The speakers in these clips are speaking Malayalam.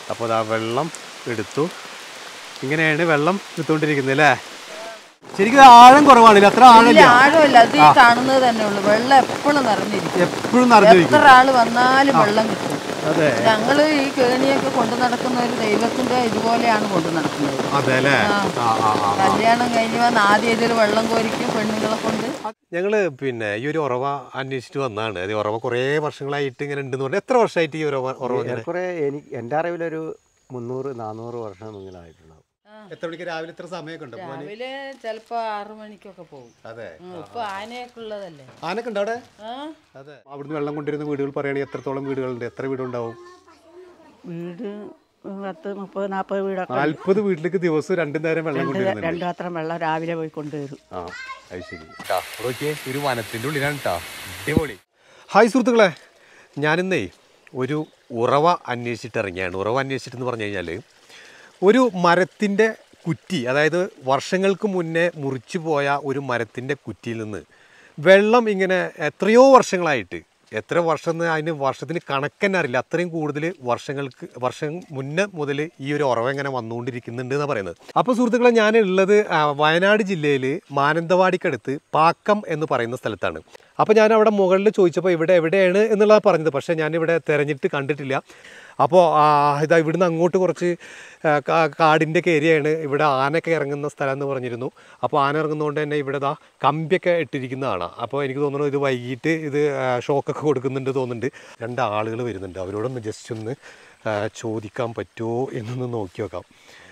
അപ്പോൾ അതാ വെള്ളം എടുത്തു ഇങ്ങനെയാണ് വെള്ളം എടുത്തുകൊണ്ടിരിക്കുന്നത് അല്ലേ ശരിക്കും ഇത് ആഴം കുറവാണില്ല അത്ര ഇല്ല ആഴമില്ല ആഴമില്ല അത് ഈ കാണുന്നത് തന്നെ ഉള്ളു വെള്ളം എപ്പോഴും നിറഞ്ഞിരിക്കും എപ്പോഴും നിറഞ്ഞിരിക്കും എത്ര ആള് വന്നാലും വെള്ളം കിട്ടും അതെ ഞങ്ങള് ഈ കേണിയൊക്കെ കൊണ്ടു നടക്കുന്ന ഒരു ദൈവത്തിന്റെ ഇതുപോലെയാണ് കൊണ്ടു നടക്കുന്നത് അതെ അല്ലേ ആ. ആ ആ ആ കല്യാണം കഴിഞ്ഞ് വന്ന് ആദ്യം ഇതിൽ വെള്ളം കോരിക്കും പെണ്ണുങ്ങളെ കൊണ്ട് ഞങ്ങള് പിന്നെ ഈ ഒരു ഉറവ അന്വേഷിച്ചിട്ട് വന്നതാണ് അത് ഉറവ കുറേ വർഷങ്ങളായിട്ട് ഇങ്ങനെ ഉണ്ടെന്ന് പറഞ്ഞാൽ എത്ര വർഷമായിട്ട് ഈ ഉറവ ഉറവ ഇങ്ങനെ ഏറെക്കുറെ എനിക്ക് എൻ്റെ അറിവിലൊരു മുന്നൂറ് നാനൂറ് വർഷം മുന്നിലായിട്ടുണ്ടാവും എത്ര മണിക്ക് രാവിലെ എത്ര സമയമൊക്കെ ഉണ്ട് രാവിലെ ചിലപ്പോ ആറു മണിക്കൊക്കെ പോകും അതെ ഉം, ഇപ്പൊ ആനയൊക്കെ ഉള്ളതല്ലേ ആനൊക്കെ ഉണ്ട് അവിടെ ആ അതെ അവിടുന്ന് വെള്ളം കൊണ്ടുവരുന്ന വീടുകൾ പറയുകയാണെങ്കിൽ എത്രത്തോളം വീടുകളുണ്ട് എത്ര വീടുണ്ടാവും വീട് പത്ത് മുപ്പത് നാൽപ്പത് വീടൊക്കെ നാല്പത് വീട്ടിലേക്ക് ദിവസം രണ്ടു നേരം വെള്ളം കൊണ്ടുവരുന്നുണ്ട് രണ്ടു പാത്രം വെള്ളം രാവിലെ പോയി കൊണ്ടുവരും ആ അത് ശരി നോക്കിയേ ഒരു വനത്തിൻ്റെ ഉള്ളിലാണ് കേട്ടോ അടിപൊളി ഹായ് സുഹൃത്തുക്കളെ ഞാനിന്നേ ഒരു ഉറവ അന്വേഷിച്ചിട്ട് ഇറങ്ങിയാണ് ഉറവ അന്വേഷിച്ചിട്ടെന്ന് പറഞ്ഞു കഴിഞ്ഞാൽ ഒരു മരത്തിൻ്റെ കുറ്റി അതായത് വർഷങ്ങൾക്ക് മുന്നേ മുറിച്ചു പോയ ഒരു മരത്തിൻ്റെ കുറ്റിയിൽ നിന്ന് വെള്ളം ഇങ്ങനെ എത്രയോ വർഷങ്ങളായിട്ട് എത്ര വർഷം എന്ന് അതിന് വർഷത്തിന് കണക്കന്നെ അറിയില്ല അത്രയും കൂടുതൽ വർഷങ്ങൾക്ക് വർഷം മുന്നേ മുതൽ ഈ ഒരു ഉറവ ഇങ്ങനെ വന്നുകൊണ്ടിരിക്കുന്നുണ്ട് എന്നാണ് പറയുന്നത് അപ്പോൾ സുഹൃത്തുക്കളെ ഞാൻ ഉള്ളത് ആ, വയനാട് ജില്ലയിൽ മാനന്തവാടിക്കടുത്ത് പാക്കം എന്ന് പറയുന്ന സ്ഥലത്താണ് അപ്പോൾ ഞാൻ അവിടെ മുകളിൽ ചോദിച്ചപ്പോൾ ഇവിടെ എവിടെയാണ് എന്നുള്ളത് പറഞ്ഞത് പക്ഷേ ഞാനിവിടെ തിരഞ്ഞിട്ട് കണ്ടിട്ടില്ല അപ്പോൾ ഇതാ ഇവിടുന്ന് അങ്ങോട്ട് കുറച്ച് ആ, കാ- കാടിൻ്റെ ഒക്കെ ഏരിയയാണ് ഇവിടെ ആനയൊക്കെ ഇറങ്ങുന്ന സ്ഥലം എന്ന് പറഞ്ഞിരുന്നു അപ്പോൾ ആന ഇറങ്ങുന്നതുകൊണ്ട് തന്നെ ഇവിടെ ദാ കമ്പിയൊക്കെ ഇട്ടിരിക്കുന്നതാണ് അപ്പോൾ എനിക്ക് തോന്നുന്നു ഇത് വൈകിട്ട് ഇത് ആ, ഷോക്കൊക്കെ കൊടുക്കുന്നുണ്ട് തോന്നുന്നുണ്ട് രണ്ട് ആളുകൾ വരുന്നുണ്ട് അവരോടൊന്ന് ജസ്റ്റ് ഒന്ന് ആ, ചോദിക്കാൻ പറ്റുമോ എന്നൊന്ന് നോക്കി നോക്കാം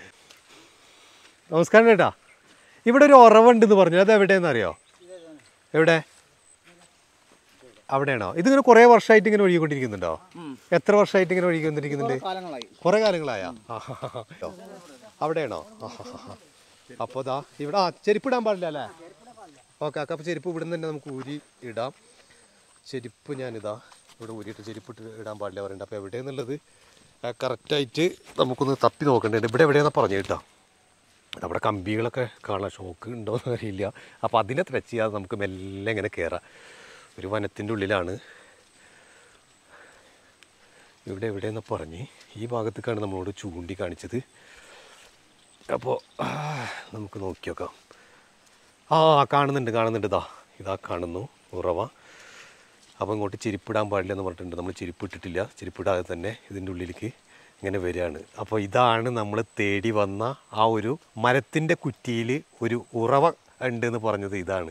നമസ്കാരം ചേട്ടാ ഇവിടെ ഒരു ഉറവുണ്ടെന്ന് പറഞ്ഞു അത് എവിടെയെന്ന് അറിയോ എവിടെ അവിടെയാണോ ഇതിങ്ങനെ കുറേ വർഷമായിട്ട് ഇങ്ങനെ ഒഴുകിക്കൊണ്ടിരിക്കുന്നുണ്ടോ എത്ര വർഷമായിട്ട് ഇങ്ങനെ ഒഴുകിക്കൊണ്ടിരിക്കുന്നുണ്ട് കുറേ കാലങ്ങളായ അവിടെയാണോ അപ്പോൾ ദാ ഇവിടെ ആ ചെരുപ്പ് ഇടാൻ പാടില്ല അല്ലേ ഓക്കെ അപ്പോൾ ചെരുപ്പ് ഇവിടെ നിന്ന് തന്നെ നമുക്ക് ഊരി ഇടാം ചെരുപ്പ് ഞാനിതാ ഇവിടെ ഊരിയിട്ട് ചെരുപ്പ് ഇട്ട് ഇടാൻ പാടില്ല പറയുന്നുണ്ട് അപ്പോൾ എവിടെയെന്നുള്ളത് കറക്റ്റായിട്ട് നമുക്കൊന്ന് തപ്പി നോക്കേണ്ടത് ഇവിടെ എവിടെയാണെന്ന് പറഞ്ഞു കേട്ടോ നമ്മുടെ കമ്പികളൊക്കെ കാണാൻ ഷോക്ക് ഉണ്ടോ എന്ന് അറിയില്ല അപ്പോൾ അതിനെ ടച്ച് ചെയ്യാതെ നമുക്ക് മെല്ലെ ഇങ്ങനെ കയറാം ഒരു വനത്തിൻ്റെ ഉള്ളിലാണ് ഇവിടെ എവിടെയെന്ന് പറഞ്ഞ് ഈ ഭാഗത്തേക്കാണ് നമ്മളോട് ചൂണ്ടി കാണിച്ചത് അപ്പോൾ ആ, നമുക്ക് നോക്കി നോക്കാം ആ കാണുന്നുണ്ട് കാണുന്നുണ്ട് ഇതാ ഇതാ കാണുന്നു ഉറവ അപ്പോൾ ഇങ്ങോട്ട് ചെരുപ്പിടാൻ പാടില്ല എന്ന് പറഞ്ഞിട്ടുണ്ട് നമ്മൾ ചെരുപ്പ് ഇട്ടിട്ടില്ല ചെരുപ്പിടാതെ തന്നെ ഇതിൻ്റെ ഉള്ളിലേക്ക് ഇങ്ങനെ വരികയാണ് അപ്പോൾ ഇതാണ് നമ്മൾ തേടി വന്ന ആ ഒരു മരത്തിൻ്റെ കുറ്റിയിൽ ഒരു ഉറവ ഉണ്ട് എന്ന് പറഞ്ഞത് ഇതാണ്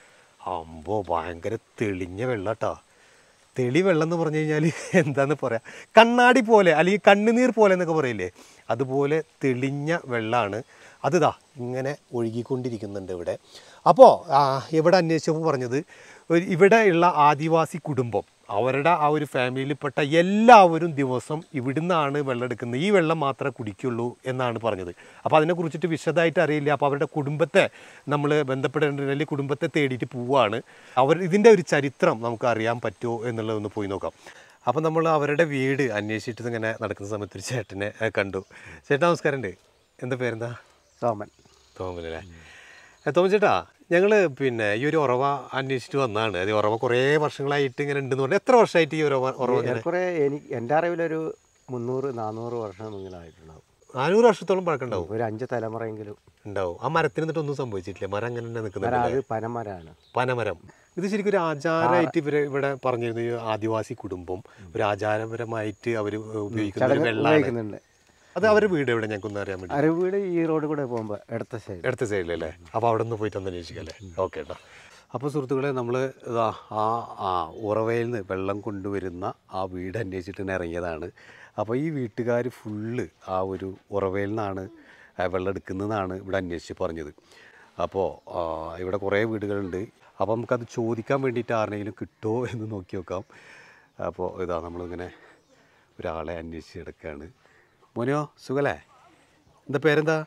അമ്പോ ഭയങ്കര തെളിഞ്ഞ വെള്ളാട്ടാ തെളി വെള്ളം എന്ന് പറഞ്ഞു കഴിഞ്ഞാൽ എന്താന്ന് പറയാ കണ്ണാടി പോലെ അല്ലെങ്കിൽ കണ്ണുനീർ പോലെ എന്നൊക്കെ പറയില്ലേ അതുപോലെ തെളിഞ്ഞ വെള്ളമാണ് അതിതാ ഇങ്ങനെ ഒഴുകിക്കൊണ്ടിരിക്കുന്നുണ്ട് ഇവിടെ അപ്പോൾ ഇവിടെ അന്വേഷിച്ചപ്പോൾ പറഞ്ഞത് ഒരു ഇവിടെ ഉള്ള ആദിവാസി കുടുംബം അവരുടെ ആ ഒരു ഫാമിലിയിൽപ്പെട്ട എല്ലാവരും ദിവസം ഇവിടുന്നാണ് വെള്ളം എടുക്കുന്നത് ഈ വെള്ളം മാത്രമേ കുടിക്കുള്ളൂ എന്നാണ് പറഞ്ഞത് അപ്പോൾ അതിനെക്കുറിച്ചിട്ട് വിശദമായിട്ട് അറിയില്ല അപ്പോൾ അവരുടെ കുടുംബത്തെ നമ്മൾ ബന്ധപ്പെടേണ്ടതിൽ കുടുംബത്തെ തേടിയിട്ട് പോവുകയാണ് അവർ ഇതിൻ്റെ ഒരു ചരിത്രം നമുക്ക് അറിയാൻ പറ്റുമോ എന്നുള്ളതൊന്ന് പോയി നോക്കാം അപ്പോൾ നമ്മൾ അവരുടെ വീട് അന്വേഷിച്ചിട്ട് ഇങ്ങനെ നടക്കുന്ന സമയത്ത് ഒരു ചേട്ടനെ ഏ, കണ്ടു ചേട്ടാ നമസ്കാരം ഉണ്ട് എന്താ പേരെന്താ സോമൻ തോമലല്ലേ തോമൻ ചേട്ടാ ഞങ്ങൾ പിന്നെ ഈ ഒരു ഉറവ അന്വേഷിച്ചിട്ട് വന്നതാണ് അത് ഉറവ കുറേ വർഷങ്ങളായിട്ട് ഇങ്ങനെ ഉണ്ടെന്ന് പറഞ്ഞാൽ എത്ര വർഷമായിട്ട് ഈ ഉറവ ഉറവ ഇങ്ങനെ ഏറെക്കുറെ എനിക്ക് എൻ്റെ അറിവിലൊരു മുന്നൂറ് നാനൂറ് വർഷം മുന്നിലായിട്ടുണ്ടാവും നാനൂറ് വർഷത്തോളം പഴക്കമുണ്ടാവും ഒരു അഞ്ച് തലമുറയെങ്കിലും ഉണ്ടാവും ആ മരത്തിന് എന്നിട്ട് ഒന്നും സംഭവിച്ചിട്ടില്ല മരം അങ്ങനെ തന്നെ മരം നിൽക്കുന്നുണ്ട് അത് പനമരമാണ് പനമരം ഇത് ശരിക്കും ഒരു ആചാരമായിട്ട് ഇവര് ഇവിടെ പറഞ്ഞിരുന്നു ഈ ആദിവാസി കുടുംബം ഒരു ആചാരപരമായിട്ട് അവർ ഉപയോഗിക്കുന്ന ഒരു ചടങ്ങ് വെള്ളമാണ് ഉപയോഗിക്കുന്നുണ്ട് അത് അവരുടെ വീട് എവിടെ ഞങ്ങൾക്കൊന്നും അറിയാൻ വേണ്ടി അരവീട് ഈ റോഡ് കൂടെ പോകുമ്പോൾ ഇടത്ത സൈഡ് അടുത്ത സൈഡിലല്ലേ അപ്പോൾ അവിടെ നിന്ന് പോയിട്ട് ഒന്ന് അന്വേഷിക്കല്ലേ ഓക്കെ ഏട്ടാ അപ്പോൾ സുഹൃത്തുക്കളെ നമ്മൾ ഇതാ ആ ആ ഉറവയിൽ നിന്ന് വെള്ളം കൊണ്ടുവരുന്ന ആ വീട് അന്വേഷിച്ചിട്ട് തന്നെ ഇറങ്ങിയതാണ് അപ്പോൾ ഈ വീട്ടുകാർ ഫുള്ള് ആ ഒരു ഉറവയിൽ നിന്നാണ് ആ വെള്ളം എടുക്കുന്നതെന്നാണ് ഇവിടെ അന്വേഷിച്ച് പറഞ്ഞത് അപ്പോൾ ആ, ഇവിടെ കുറേ വീടുകളുണ്ട് അപ്പോൾ നമുക്കത് ചോദിക്കാൻ വേണ്ടിയിട്ട് ആരുടെയെങ്കിലും കിട്ടുമോ എന്ന് നോക്കി നോക്കാം അപ്പോൾ ഇതാ നമ്മളിങ്ങനെ ഒരാളെ അന്വേഷിച്ച് കിടക്കുകയാണ് മോനോ സുഖല്ലേ എന്താ പേരെന്താ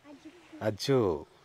അജു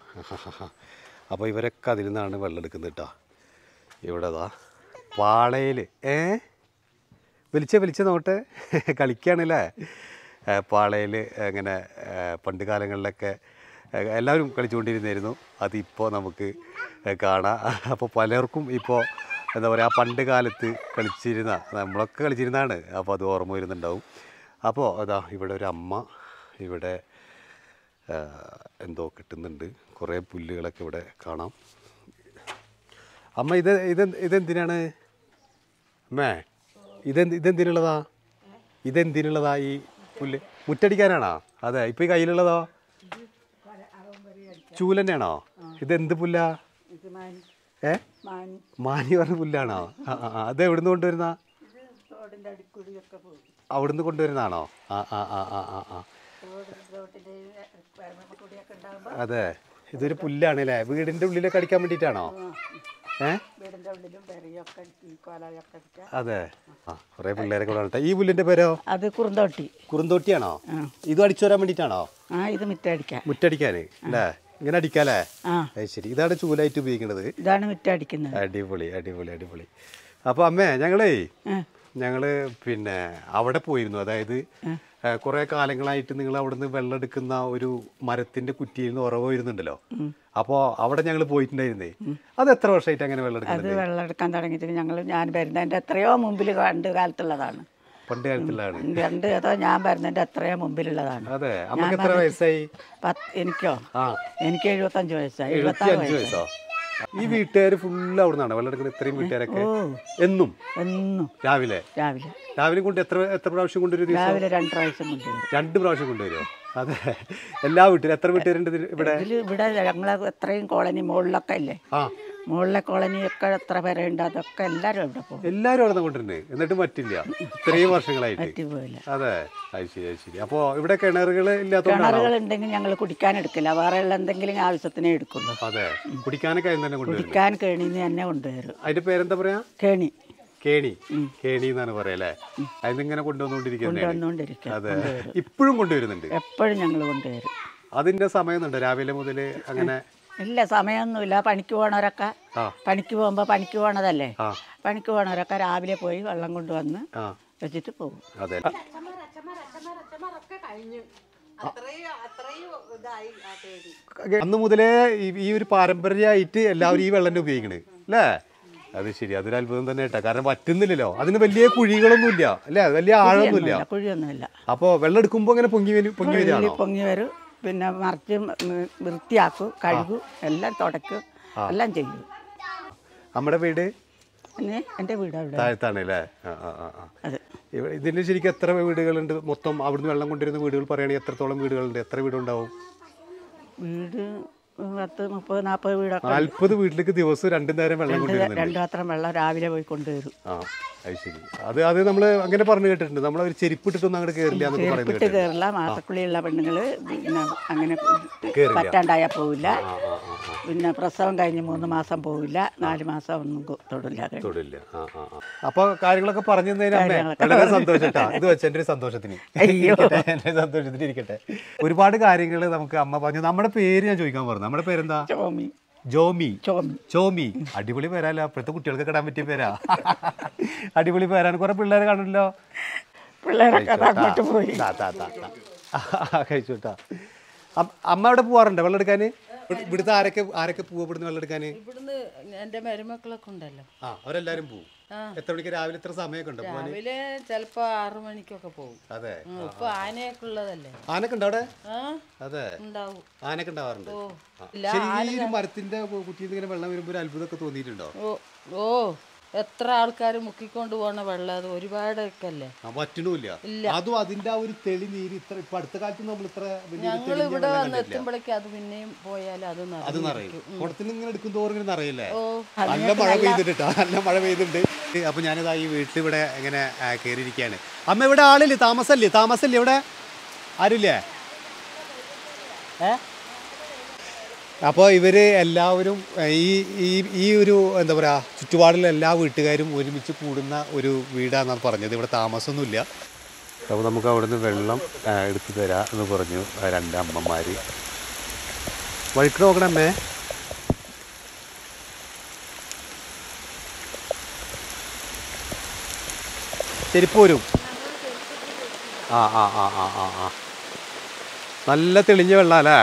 അപ്പോൾ ഇവരൊക്കെ അതിൽ നിന്നാണ് വെള്ളം എടുക്കുന്നത് കേട്ടോ ഇവിടെ അതാ പാളയിൽ ഏ വിളിച്ച വിളിച്ച നോട്ടെ കളിക്കുകയാണല്ലേ പാളയിൽ അങ്ങനെ ഏ, പണ്ട് കാലങ്ങളിലൊക്കെ ഏ, എല്ലാവരും കളിച്ചുകൊണ്ടിരുന്നായിരുന്നു അതിപ്പോൾ നമുക്ക് ഏ, കാണാം അപ്പോൾ പലർക്കും ഇപ്പോൾ എന്താ പറയുക പണ്ട് കാലത്ത് കളിച്ചിരുന്ന നമ്മളൊക്കെ കളിച്ചിരുന്നതാണ് അപ്പോൾ അത് ഓർമ്മ വരുന്നുണ്ടാവും അപ്പോൾ അതാ ഇവിടെ ഒരു അമ്മ ഇവിടെ ആ, എന്തോ കിട്ടുന്നുണ്ട് കുറേ പുല്ലുകളൊക്കെ ഇവിടെ കാണാം അമ്മ ഇത് ഇത് ഇതെന്തിനാണ് അമ്മേ ഇതെന്ത് ഇതെന്തിനുള്ളതാ ഇതെന്തിനുള്ളതാ ഈ പുല്ല് മുറ്റടിക്കാനാണോ അതെ ഇപ്പം ഈ കയ്യിലുള്ളതോ ചൂല് തന്നെയാണോ ഇതെന്ത് പുല്ലാ ഇത് മാനി ഏ മാനി മാനി പറഞ്ഞ പുല്ലാണോ ആ ആ ആ. അത് എവിടുന്ന് കൊണ്ടുവരുന്ന തോടിൻ്റെ അടിക്കുടിയൊക്കെ പോയി അവിടുന്ന് കൊണ്ടുവരുന്നതാണോ ആ ആ ആ ആ ആ ആ തോട് തോട്ടിൻ്റെ കുടിയൊക്കെ ഉണ്ടാകുമ്പോൾ അതെ ഇതൊരു പുല്ലാണ് അല്ലേ വീടിൻ്റെ ഉള്ളിലൊക്കെ അടിക്കാൻ വേണ്ടിയിട്ടാണോ ഏ വീടിൻ്റെ ഉള്ളിലും പെരയൊക്കെ ഈ കോലയൊക്കെ അടിക്കുക അതെ ആ കുറേ പിള്ളേരൊക്കെ ഇവിടെ ഉണ്ട്. ഈ പുല്ലിൻ്റെ പേരോ അത് കുറുന്തോട്ടി കുറുന്തോട്ടിയാണോ ഇതും അടിച്ചു വരാൻ വേണ്ടിയിട്ടാണോ ആ ഇത് മിറ്റടിക്കാൻ മുറ്റടിക്കാൻ അല്ലേ ഇങ്ങനെ അടിക്കാല്ലേ ആ അത് ശരി ഇതാണ് ചൂലായിട്ട് ഉപയോഗിക്കുന്നത് ഇതാണ് മിറ്റടിക്കുന്നത് അടിപൊളി അടിപൊളി അടിപൊളി അപ്പോൾ അമ്മേ ഞങ്ങളേ ഞങ്ങൾ പിന്നെ അവിടെ പോയിരുന്നു അതായത് കുറേ കാലങ്ങളായിട്ട് നിങ്ങൾ അവിടുന്ന് വെള്ളം എടുക്കുന്ന ഒരു മരത്തിന്റെ കുറ്റിയിൽ നിന്ന് ഉറവ് വരുന്നുണ്ടല്ലോ അപ്പോൾ അവിടെ ഞങ്ങൾ പോയിട്ടുണ്ടായിരുന്നേ അത് എത്ര വർഷമായിട്ട് അങ്ങനെ വെള്ളം അത് എടുക്കുന്നുണ്ട് വെള്ളം എടുക്കാൻ തുടങ്ങിയിട്ട് ഞങ്ങൾ ഞാൻ വരുന്നതിൻ്റെ എത്രയോ മുമ്പിൽ പണ്ട് കാലത്തുള്ളതാണ് പണ്ട് കാലത്തുള്ളതാണ് രണ്ട് അതോ ഞാൻ വരുന്നതിൻ്റെ എത്രയോ മുമ്പിലുള്ളതാണ് അതെ അമ്മക്ക് എത്ര വയസ്സായി പത്ത് എനിക്കോ ആ എനിക്ക് എഴുപത്തഞ്ച് വയസ്സായി എഴുപത്തി എഴുപത്താറ് അഞ്ച് വയസ്സായി വയസ്സോ ഈ വീട്ടുകാർ ഫുള്ള് അവിടെ നിന്നാണ് വെള്ളം എടുക്കുന്നത് ഇത്രയും വീട്ടുകാരൊക്കെ എന്നും എന്നും രാവിലെ രാവിലെ രാവിലെ കൊണ്ട് എത്ര എത്ര പ്രാവശ്യം കൊണ്ടുവരും ഒരു ദിവസം രാവിലെ രണ്ട് പ്രാവശ്യം കൊണ്ടുവരും രണ്ട് പ്രാവശ്യം കൊണ്ടുവരുമോ അതെ എല്ലാ വീട്ടിലും എത്ര വീട്ടുകാരുണ്ട് ഇതിൽ ഇവിടെ ഇതിൽ ഇവിടെ ഞങ്ങളെ എത്രയും കോളനി മുകളിലൊക്കെ ഇല്ലേ ആ മുകളിലെ കോളനിയൊക്കെ എത്ര പേരുണ്ട് അതൊക്കെ എല്ലാവരും ഇവിടെ പോകും എല്ലാവരും അവിടെ കൊണ്ടിട്ടുണ്ട് എന്നിട്ട് പറ്റില്ല ഇത്രയും വർഷങ്ങളായിട്ട് പറ്റിപ്പോയില്ല അതെ അത് ശരി അത് ശരി അപ്പോൾ ഇവിടെ കിണറുകൾ ഇല്ലാത്തതുകൊണ്ടാണോ കിണറുകൾ ഉണ്ടെങ്കിൽ ഞങ്ങൾ കുടിക്കാൻ എടുക്കില്ല വേറെ ഉള്ള എന്തെങ്കിലും ആവശ്യത്തിനേ എടുക്കുള്ളൂ അതെ കുടിക്കാനൊക്കെ അതിന് തന്നെ കൊണ്ടുവരും കുടിക്കാൻ കേണിന്ന് തന്നെ കൊണ്ടുവരും അതിന്റെ പേരെന്താ പറയാ കേണി കേണി കേണി എന്നാണ് പറയാ അല്ലേ അതിന്നിങ്ങനെ കൊണ്ടുവന്നുകൊണ്ടിരിക്കുന്നത് കൊണ്ടുവന്നുകൊണ്ടിരിക്കുക അതെ ഇപ്പോഴും കൊണ്ടുവരുന്നുണ്ട് എപ്പോഴും ഞങ്ങൾ കൊണ്ടുവരും അതിന്റെ സമയമുണ്ട് രാവിലെ മുതൽ അങ്ങനെ ഇല്ല സമയമൊന്നുമില്ല പണിക്ക് പോണവരൊക്കെ ആ. പണിക്ക് പോകുമ്പോൾ പണിക്ക് പോണതല്ലേ ആ. പണിക്ക് പോണവരൊക്കെ രാവിലെ പോയി വെള്ളം കൊണ്ടുവന്ന് ആ വെച്ചിട്ട് പോകും അതെ അന്ന് മുതലേ ഈ- ഈ ഒരു പാരമ്പര്യമായിട്ട് എല്ലാവരും ഈ വെള്ളം തന്നെ ഉപയോഗിക്കണ് അല്ലേ അത് ശരി അതൊരു അത്ഭുതം തന്നെ കേട്ടോ കാരണം പറ്റുന്നില്ലല്ലോ അതിന് വലിയ കുഴികളൊന്നുമില്ല അല്ലേ വലിയ ആഴമൊന്നുമില്ല ഇല്ല, കുഴിയൊന്നുമില്ല അപ്പോൾ വെള്ളം എടുക്കുമ്പോൾ അങ്ങനെ പൊങ്ങി വരും പൊങ്ങി കുഴിയിൽ വരികയാണോ പൊങ്ങി വരും പിന്നെ മറിച്ച് ഉം, വൃത്തിയാക്കും കഴുകും എല്ലാം തുടക്കും എല്ലാം ചെയ്യും നമ്മുടെ വീട് പിന്നെ എൻ്റെ വീട് അവിടെ താഴത്താണ് അല്ലേ ആ ആ ആ ആ അത് ഇവ- ഇതിന് ശരിക്കും എത്ര വീടുകളുണ്ട് മൊത്തം അവിടുന്ന് വെള്ളം കൊണ്ടുവരുന്ന വീടുകൾ പറയുകയാണെങ്കിൽ എത്രത്തോളം വീടുകളുണ്ട് എത്ര വീടുണ്ടാവും വീട് പത്ത് മുപ്പത് നാൽപ്പത് വീടൊക്കെ ഉണ്ട്. നാൽപ്പത് വീട്ടിലേക്ക് ദിവസം രണ്ടു നേരം വെള്ളം രണ്ട് കൊണ്ടുവരുന്നുണ്ട് രണ്ട് പാത്രം വെള്ളം രാവിലെ പോയി കൊണ്ടുവരും ആ അത് ശരി അത് അത് നമ്മൾ അങ്ങനെ പറഞ്ഞു കേട്ടിട്ടുണ്ട് നമ്മൾ ഒരു ചെരുപ്പ് ഇട്ടിട്ടൊന്നും അങ്ങോട്ട് കയറില്ല എന്നൊക്കെ പറയുന്നത് ചെരുപ്പിട്ട് കേട്ടിട്ടുണ്ട് കയറില്ല മാസക്കുള്ളിയുള്ള പെണ്ണുങ്ങൾ പിന്നെ അങ്ങനെ കേറില്ല. പറ്റാണ്ടായാൽ പോവില്ല ആ ആ ആ ആ പിന്നെ പ്രസവം കഴിഞ്ഞ് മൂന്ന് മാസം പോവില്ല നാല് മാസം ഒന്നും കൊ- തൊടില്ല തൊടില്ല ആ ആ ആ അപ്പൊ കാര്യങ്ങളൊക്കെ പറഞ്ഞു തന്നതിന് അമ്മേ കാര്യങ്ങളൊക്കെ വളരെ സന്തോഷം കേട്ടോ ഇത് വെച്ച് എൻ്റെ ഒരു സന്തോഷത്തിന് അയ്യോ. ഇരിക്കട്ടെ, എൻ്റെ ഒരു സന്തോഷത്തിന് ഇരിക്കട്ടെ ഒരുപാട് കാര്യങ്ങൾ നമുക്ക് അമ്മ പറഞ്ഞു നമ്മുടെ പേര് ഞാൻ ചോദിക്കാൻ പറഞ്ഞു നമ്മുടെ പേരെന്താ ചോമി ജോമി ചോമി ചോമി അടിപൊളി പേരല്ലോ അപ്പോഴത്തെ കുട്ടികൾക്ക് ഇടാൻ പറ്റിയ പേരാ അടിപൊളി പേരാണ് കുറെ പിള്ളേരെ കാണുമല്ലോ പിള്ളേരൊക്കെ അത് അങ്ങോട്ട് പോയി താ, താ, താ, താ. കഴിച്ചു കേട്ടാ അം- അമ്മ അവിടെ പോവാറുണ്ട് വെള്ളം എടുക്കാൻ ഇവിടുത്തെ ആരൊക്കെ ആരൊക്കെ പോവും ഇവിടുന്ന് വെള്ളം എടുക്കാൻ ഇവിടുന്ന് എൻ്റെ മരുമക്കളൊക്കെ ഉണ്ടല്ലോ ആ അവരെല്ലാരും പോവും എത്ര മണിക്ക് രാവിലെ എത്ര സമയമൊക്കെ ഉണ്ട് പോവാൻ രാവിലെ ചിലപ്പോ ആറു മണിക്കൊക്കെ പോകും അതെ ഉം, ഇപ്പൊ ആനയൊക്കെ ഉള്ളതല്ലേ ആനൊക്കെ ഉണ്ടോ അവിടെ ആ അതെ ഉണ്ടാവും ആനൊക്കെ ഉണ്ടാവാറുണ്ട് ഓ ആ. ഇല്ല ശരി ഈ ഒരു മരത്തിന്റെ കുറ്റിയിൽ നിന്ന് ഇങ്ങനെ വെള്ളം വരുമ്പോൾ ഒരു അത്ഭുതമൊക്കെ തോന്നിയിട്ടുണ്ടോ ഓ ഓ എത്ര ആൾക്കാർ മുക്കിക്കൊണ്ട് പോണ വെള്ളം അത് ഒരുപാടൊക്കെ അല്ലേ ആ പറ്റണില്ല അതും അതിന്റെ ആ ഒരു തെളി നീര് ഇത്ര ഇപ്പൊ അടുത്ത കാലത്ത് നമ്മൾ ഇത്ര വലിയ ഞങ്ങൾ ഇവിടെ വന്ന് എത്തുമ്പോഴേക്കും അത് പിന്നെയും പോയാൽ അത് അത് നിറയും നിറയും കുടത്തിൽ ഇങ്ങനെ എടുക്കും തോറും ഇങ്ങനെ നിറയില്ലേ ഓ നല്ല മഴ പെയ്തിട്ടാ നല്ല മഴ പെയ്തിട്ടുണ്ട് അപ്പൊ ഞാനിതാ ഈ വീട്ടിൽ ഇവിടെ ഇങ്ങനെ ആ, കയറിയിരിക്കുകയാണ് അമ്മ ഇവിടെ ആളില്ലേ താമസല്ലേ താമസല്ലേ ഇവിടെ ആരുമില്ലേ ഏ അപ്പോൾ ഇവർ എല്ലാവരും ഏ, ഈ ഈ ഈ ഒരു എന്താ പറയുക ചുറ്റുപാടിലെ എല്ലാ വീട്ടുകാരും ഒരുമിച്ച് കൂടുന്ന ഒരു വീടാണെന്നാണ് പറഞ്ഞത് ഇവിടെ താമസമൊന്നുമില്ല അപ്പോൾ നമുക്ക് അവിടുന്ന് വെള്ളം ആ, എടുത്തു തരാം എന്ന് പറഞ്ഞു ആ, രണ്ട് അമ്മമാർ വഴിക്ക് നോക്കണമേ ചെരുപ്പ് വരും ആ ആ ആ ആ ആ ആ നല്ല തെളിഞ്ഞ വെള്ളം അല്ലേ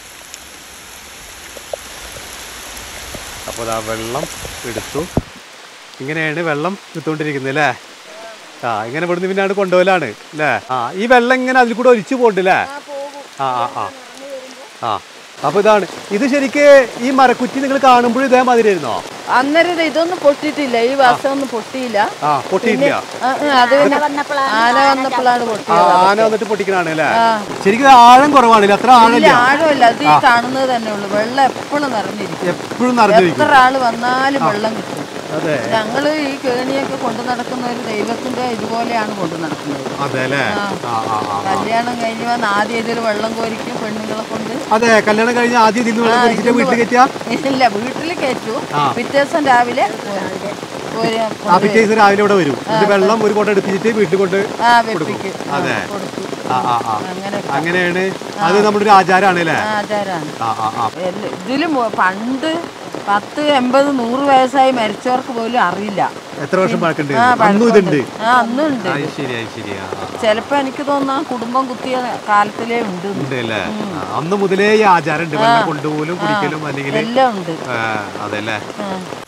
അപ്പോൾ ആ വെള്ളം എടുത്തു ഇങ്ങനെയാണ് വെള്ളം എടുത്തുകൊണ്ടിരിക്കുന്നത് അല്ലേ ആ ഇങ്ങനെ ഇവിടുന്ന് പിന്നെ അവിടെ കൊണ്ടുപോകലാണ് അല്ലേ ആ ഈ വെള്ളം ഇങ്ങനെ അതിൽ കൂടെ ഒലിച്ചു പോകണ്ട് അല്ലേ ആ ആ ആ ആ അപ്പൊ ഇതാണ് ഇത് ശരിക്ക് ഈ മരക്കുറ്റി നിങ്ങൾ കാണുമ്പോഴും ഇതേമാതിരി ആയിരുന്നോ അന്നേരം ഇത് ഇതൊന്നും പൊട്ടിയിട്ടില്ല ഈ വർഷമൊന്നും പൊട്ടിയില്ല ആ പൊട്ടിയിട്ടില്ല ആ, ആ, അത് പിന്നെ ആന വന്നപ്പോഴാണ് ആ പൊട്ടിയത് ആന വന്നിട്ട് പൊട്ടിക്കണാണ് അല്ലേ ശരിക്കും ഇത് ആഴം കുറവാണല്ലേ അത്ര ഇല്ല ആഴമില്ല ആഴമല്ല അത് ഈ കാണുന്നത് തന്നെ ഉള്ളു വെള്ളം എപ്പോഴും നിറഞ്ഞിരിക്കും എപ്പോഴും നിറഞ്ഞിരിക്കും എത്ര ആള് വന്നാലും വെള്ളം കിട്ടും അതെ ഞങ്ങള് ഈ കേണിയൊക്കെ കൊണ്ടു നടക്കുന്ന ഒരു ദൈവത്തിന്റെ ഇതുപോലെയാണ് കൊണ്ടു നടക്കുന്നത് അതെ അല്ലേ ആ ആ ആ കല്യാണം കഴിഞ്ഞ് വന്ന് ആദ്യം ഇതിൽ വെള്ളം കോരിക്കും പെണ്ണുങ്ങളെ കൊണ്ട് അതെ കല്യാണം കഴിഞ്ഞ് ആദ്യം ഇതിൽ നിന്ന് വെള്ളം കുടിച്ചിട്ട് വീട്ടിൽ കയറ്റിയാ ഇല്ല വീട്ടിൽ കയറ്റു പിറ്റേ ദിവസം രാവിലെ ഒരു ആ പിറ്റേ ദിവസം രാവിലെ ഇവിടെ വരും ഇത് വെള്ളം ഒരു കൊണ്ട എടുപ്പിച്ചിട്ട് വീട്ടിൽ കൊണ്ട് ആ വെപ്പിക്കും അതെ. കൊടുക്കും ആ ആ ആ അങ്ങനെ അങ്ങനെയാണ് അത് നമ്മുടെ ഒരു ആചാരമാണ് അല്ലേ ആചാരാണ് ആ ആ ആ എല്ല- ഇതിലും പണ്ട് പത്ത് എൺപത് നൂറ് വയസ്സായി മരിച്ചവർക്ക് പോലും അറിയില്ല എത്ര വർഷം പഴക്കണ്ട് ആ, അന്നും ഇതുണ്ട് ആ അന്നും ഉണ്ട് ആ ശരി അത് ശരി ആ ആ. ചിലപ്പോ എനിക്ക് തോന്നുന്നു ആ കുടുംബം കുത്തിയ കാലത്തിലേ ഉണ്ട് എന്ന്. ഉണ്ട് അല്ലേ ആ, അന്ന് മുതലേ ഈ ആചാരം ഉണ്ട് വെള്ളം കൊണ്ടുപോലും കുടിക്കലും അല്ലെങ്കിൽ എല്ലാം ഉണ്ട് അതെ അല്ലേ ആ.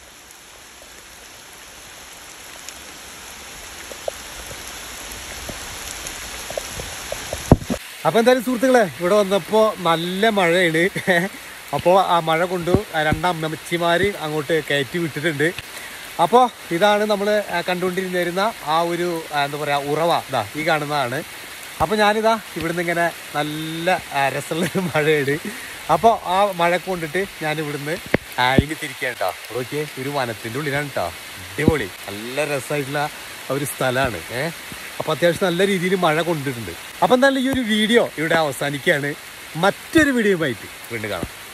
അപ്പൊ എന്തായാലും സുഹൃത്തുക്കളെ ഇവിടെ വന്നപ്പോ നല്ല മഴയാണ് അപ്പോൾ ആ മഴ കൊണ്ട് ആ രണ്ടമ്മച്ചിമാര് അങ്ങോട്ട് കയറ്റി വിട്ടിട്ടുണ്ട് അപ്പോൾ ഇതാണ് നമ്മൾ കണ്ടുകൊണ്ടിരുന്നിരുന്ന ആ ഒരു ആ, എന്താ പറയുക ഉറവ ഇതാ ഈ കാണുന്നതാണ് അപ്പോൾ ഞാനിതാ ഇവിടുന്ന് ഇങ്ങനെ നല്ല ആ, രസമുള്ളൊരു മഴയാണ് അപ്പോൾ ആ മഴ കൊണ്ടിട്ട് ഞാൻ ഇവിടുന്ന് ആ, ഇനി തിരിക്കാൻ കേട്ടോ നോക്കിയേ ഒരു വനത്തിൻ്റെ ഉള്ളിലാണ് കേട്ടോ അടിപൊളി നല്ല രസമായിട്ടുള്ള ഒരു സ്ഥലമാണ് ഏഹ് അപ്പോൾ അത്യാവശ്യം നല്ല രീതിയിൽ മഴ കൊണ്ടിട്ടുണ്ട് അപ്പോൾ എന്തായാലും ഈ ഒരു വീഡിയോ ഇവിടെ അവസാനിക്കുകയാണ് മറ്റൊരു വീഡിയോയുമായിട്ട് വീണ്ടും കാണാം